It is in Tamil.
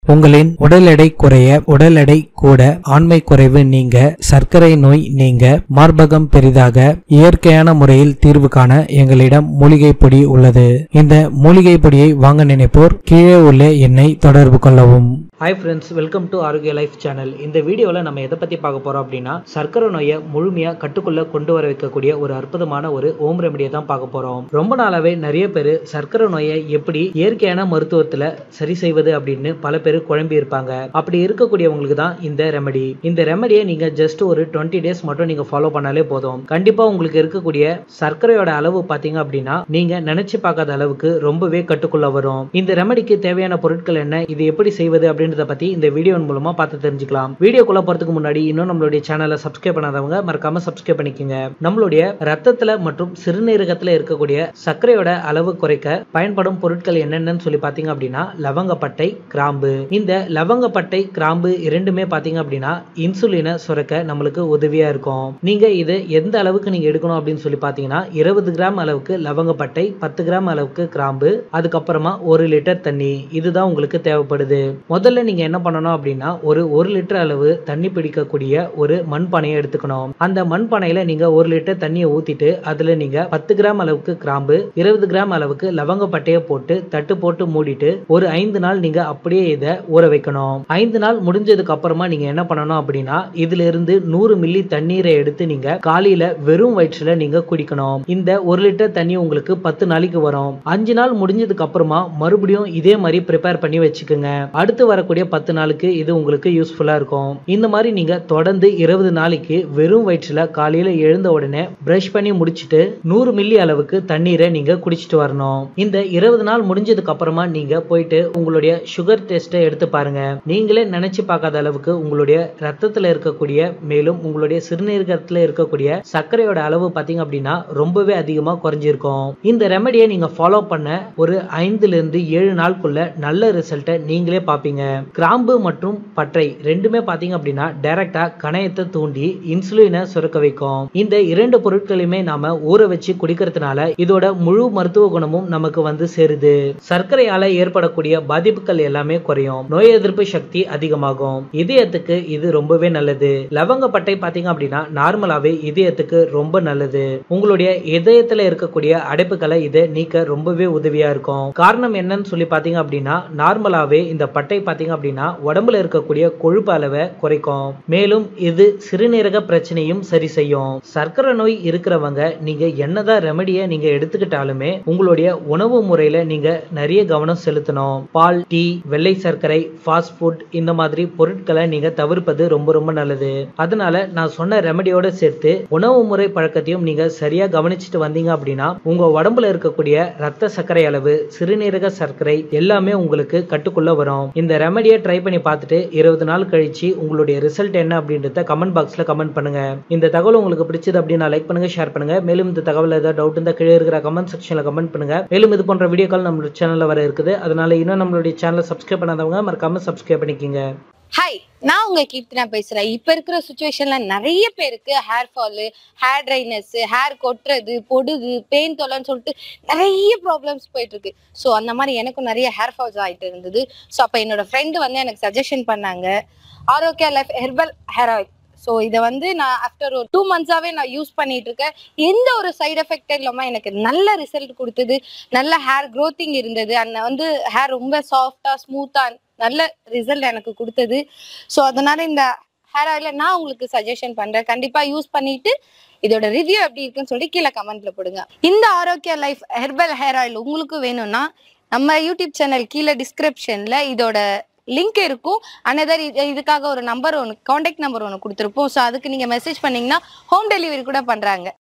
உங்களின் உடல் எடை குறைய உடல் எடை கூட ஆண்மை குறைவு நீங்க சர்க்கரை நோய் நீங்க மார்பகம் பெரிதாக இயற்கையான முறையில் தீர்வு காண எங்களிடம் மூலிகை பொடி உள்ளது இந்த மூலிகை பொடியை வாங்க நினைப்போர் கீழே உள்ள எண்ணை தொடர்பு கொள்ளவும் hi friends welcome to Aarogya life channel இந்த வீடியோவில் நம்ம எதை பற்றி பார்க்க போகிறோம் அப்படின்னா சர்க்கரை நோயை முழுமையாக கட்டுக்குள்ளே கொண்டு வர வைக்கக்கூடிய ஒரு அற்புதமான ஒரு ஹோம் ரெமடியை தான் பார்க்க போகிறோம் ரொம்ப நாளாவே நிறைய பேர் சர்க்கரை நோயை எப்படி இயற்கையான மருத்துவத்தில் சரி செய்வது அப்படின்னு பல பேர் குழம்பி இருப்பாங்க அப்படி இருக்கக்கூடியவங்களுக்கு தான் இந்த ரெமடி இந்த ரெமடியை நீங்கள் ஜஸ்ட் ஒரு டுவெண்ட்டி டேஸ் மட்டும் நீங்கள் ஃபாலோ பண்ணாலே போதும் கண்டிப்பாக உங்களுக்கு இருக்கக்கூடிய சர்க்கரையோட அளவு பார்த்தீங்க அப்படின்னா நீங்கள் நினைச்சு பார்க்காத அளவுக்கு ரொம்பவே கட்டுக்குள்ள வரும் இந்த ரெமடிக்கு தேவையான பொருட்கள் என்ன இது எப்படி செய்வது அப்படின்றத பத்தி இந்த வீடியோ மூலமா பார்த்து தெரிஞ்சுக்கலாம் வீடியோக்குள்ள போறதுக்கு முன்னாடி இன்னும் நம்மளுடைய சேனலை சப்ஸ்கிரைப் பண்ணாதவங்க மறக்காம சப்ஸ்கிரைப் பண்ணிக்கோங்க நம்மளுடைய ரத்தத்துல மற்றும் சிறுநீரகத்துல இருக்கக்கூடிய சர்க்கரையோட அளவு குறைக்க பயன்படும் பொருட்கள் என்னென்னு சொல்லி பாத்தீங்க அப்படின்னா லவங்கப்பட்டை கிராம்பு இந்த லவங்கப்பட்டை கிராம்பு இரண்டுமே பாத்தீங்க அப்படின்னா இன்சுலினை சுரக்க நம்மளுக்கு உதவியா இருக்கும் நீங்க இது எந்த அளவுக்கு நீங்க எடுக்கணும் அப்படின்னு சொல்லி பாத்தீங்கன்னா இருபது கிராம் அளவுக்கு லவங்கப்பட்டை பத்து கிராம் அளவுக்கு கிராம்பு அதுக்கப்புறமா ஒரு லிட்டர் தண்ணி இதுதான் உங்களுக்கு தேவைப்படுது முதல்ல நீங்க என்ன பண்ணணும் அப்படின்னா ஒரு ஒரு லிட்டர் அளவு தண்ணி பிடிக்கக்கூடிய ஒரு மண்பானையை எடுத்துக்கணும் அந்த மண்பானையில நீங்க ஒரு லிட்டர் தண்ணியை ஊத்திட்டு அதுல நீங்க பத்து கிராம் அளவுக்கு கிராம்பு இருபது கிராம் அளவுக்கு லவங்கப்பட்டையை போட்டு தட்டு போட்டு மூடிட்டு ஒரு ஐந்து நாள் நீங்க அப்படியே இதை ஊற வைக்கணும் ஐந்து நாள் முடிஞ்சதுக்கு அப்புறமா நீங்க என்ன பண்ணணும் அப்படின்னா இதுல இருந்து நூறு மில்லி தண்ணீரை எடுத்து நீங்க காலையில வெறும் வயிற்றுல நீங்க குடிக்கணும் இந்த ஒரு லிட்டர் தண்ணி உங்களுக்கு பத்து நாளைக்கு வரும் அஞ்சு நாள் முடிஞ்சதுக்கு அப்புறமா மறுபடியும் இதே மாதிரி ப்ரிப்பேர் பண்ணி வச்சுக்கோங்க அடுத்து வரக்கூடிய பத்து நாளுக்கு இது உங்களுக்கு யூஸ்ஃபுல்லா இருக்கும் இந்த மாதிரி நீங்க தொடர்ந்து இருபது நாளைக்கு வெறும் வயிற்றுல காலையில எழுந்த உடனே பிரஷ் பண்ணி முடிச்சிட்டு நூறு மில்லி அளவுக்கு தண்ணீரை நீங்க குடிச்சிட்டு வரணும் இந்த இருபது நாள் முடிஞ்சதுக்கு அப்புறமா நீங்க போயிட்டு உங்களுடைய சுகர் டெஸ்ட்டை எடுத்து பாருங்க நீங்களே நினைச்சு பார்க்காத அளவுக்கு உங்களுடைய ரத்தத்துல இருக்கக்கூடிய மேலும் உங்களுடைய சிறுநீரகத்துல இருக்கக்கூடிய சர்க்கரையோட அளவு பாத்தீங்க அப்படின்னா ரொம்பவே அதிகமா குறைஞ்சிருக்கும் இந்த ரெமடியை நீங்க ஃபாலோ பண்ண ஒரு ஐந்துல இருந்து ஏழு நாளுக்குள்ள நல்ல ரிசல்ட்டை நீங்களே பார்ப்பீங்க கிராம்பு மற்றும் பற்றை ரெண்டுமே பாத்தீங்க அப்படின்னா டைரக்டா கணையத்தை தூண்டி இன்சுலினை சுரக்க வைக்கும் இந்த இரண்டு பொருட்களையுமே நாம ஊற வச்சு குடிக்கிறதுனால இதோட முழு மருத்துவ குணமும் நமக்கு வந்து சேருது சர்க்கரையால ஏற்படக்கூடிய பாதிப்புகள் எல்லாமே குறையும் நோய் எதிர்ப்பு சக்தி அதிகமாகும் இதயத்துக்கு இது ரொம்பவே நல்லது லவங்கப்பட்டை பாத்தீங்க அப்படின்னா நார்மலாவே இதயத்துக்கு ரொம்ப நல்லது உங்களுடைய இதயத்துல இருக்கக்கூடிய அடைப்புகளை இதை நீக்க ரொம்பவே உதவியா இருக்கும் காரணம் என்னன்னு சொல்லி பாத்தீங்க அப்படின்னா நார்மலாவே இந்த பட்டை பாத்தீங்க அப்படின்னா உடம்புல இருக்கக்கூடிய கொழுப்பு அளவை குறைக்கும் மேலும் இது சிறுநீரக பிரச்சனையும் சரி செய்யும் சர்க்கரை நோய் இருக்கிறவங்க நீங்க என்னதான் ரெமடியை நீங்க எடுத்துக்கிட்டாலுமே உங்களுடைய உணவு முறையில நீங்க நிறைய கவனம் செலுத்தணும் பால் டீ வெள்ளை சர்க்கரை ஃபாஸ்ட் ஃபுட் இந்த மாதிரி பொருட்களை நீங்க தவிர்ப்பது ரொம்ப ரொம்ப நல்லது அதனால நான் சொன்ன ரெமடியோட சேர்த்து உணவு முறை பழக்கத்தையும் நீங்க சரியா கவனிச்சுட்டு வந்தீங்க அப்படின்னா உங்க உடம்புல இருக்கக்கூடிய ரத்த சர்க்கரை அளவு சிறுநீரக சர்க்கரை எல்லாமே உங்களுக்கு கட்டுக்குள்ள வரும் இந்த ரெமடியை ட்ரை பண்ணி பார்த்துட்டு இருபது நாள் கழிச்சு உங்களுடைய ரிசல்ட் என்ன அப்படின்றத கமெண்ட் பாக்ஸ்ல கமெண்ட் பண்ணுங்க இந்த தகவல் உங்களுக்கு பிடிச்சது அப்படின்னா லைக் பண்ணுங்க ஷேர் பண்ணுங்க மேலும் இந்த தகவல் ஏதாவது டவுட் இருந்தா கீழே இருக்கிற கமெண்ட் செக்ஷன்ல கமெண்ட் பண்ணுங்க மேலும் இது போன்ற வீடியோக்கள் நம்மளோட சேனல்ல வர இருக்குது அதனால இன்னும் நம்மளுடைய சேனலை சப்ஸ்கிரைப் பண்ணாதவங்க மறக்காம சப்ஸ்கிரைப் பண்ணிக்கோங்க ஹாய் நான் உங்க கீர்த்தனா பேசுறேன் இப்ப இருக்கிற சுச்சுவேஷன்ல நிறைய பேருக்கு hair fall hair dryness hair கொட்டுறது பொடுகு பெயின் தொல்லைன்னு சொல்லிட்டு நிறைய ப்ராப்ளம்ஸ் போயிட்டு இருக்கு ஸோ அந்த மாதிரி எனக்கும் நிறைய ஹேர் ஃபால்ஸ் ஆயிட்டு இருந்தது ஸோ அப்போ என்னோட ஃப்ரெண்டு வந்து எனக்கு சஜஷன் பண்ணாங்க Aarogya life herbal hair oil so இதை வந்து நான் ஆஃப்டர் ஒரு டூ மந்த்ஸாவே நான் யூஸ் பண்ணிட்டு இருக்கேன் எந்த ஒரு சைடு எஃபெக்ட் இல்லாம எனக்கு நல்ல ரிசல்ட் கொடுத்தது நல்ல ஹேர் க்ரோத்திங் இருந்தது அந்த வந்து ஹேர் ரொம்ப சாஃப்டா ஸ்மூத்தா நல்ல ரிசல்ட் எனக்கு கொடுத்தது ஸோ அதனால இந்த ஹேர் ஆயில நான் உங்களுக்கு சஜஷன் பண்றேன் கண்டிப்பா யூஸ் பண்ணிட்டு இதோட ரிவ்யூ எப்படி இருக்குன்னு சொல்லி கீழே கமெண்ட்ல போடுங்க இந்த ஆரோக்கிய லைஃப் ஹெர்பல் ஹேர் ஆயில் உங்களுக்கு வேணும்னா நம்ம யூடியூப் சேனல் கீழே டிஸ்கிரிப்ஷன்ல இதோட லிங்க் இருக்கும் அனதர் இதுக்காக ஒரு நம்பர் ஒன்று காண்டாக்ட் நம்பர் ஒன்று கொடுத்துருப்போம் ஸோ அதுக்கு நீங்கள் மெசேஜ் பண்ணீங்கன்னா ஹோம் டெலிவரி கூட பண்ணுறாங்க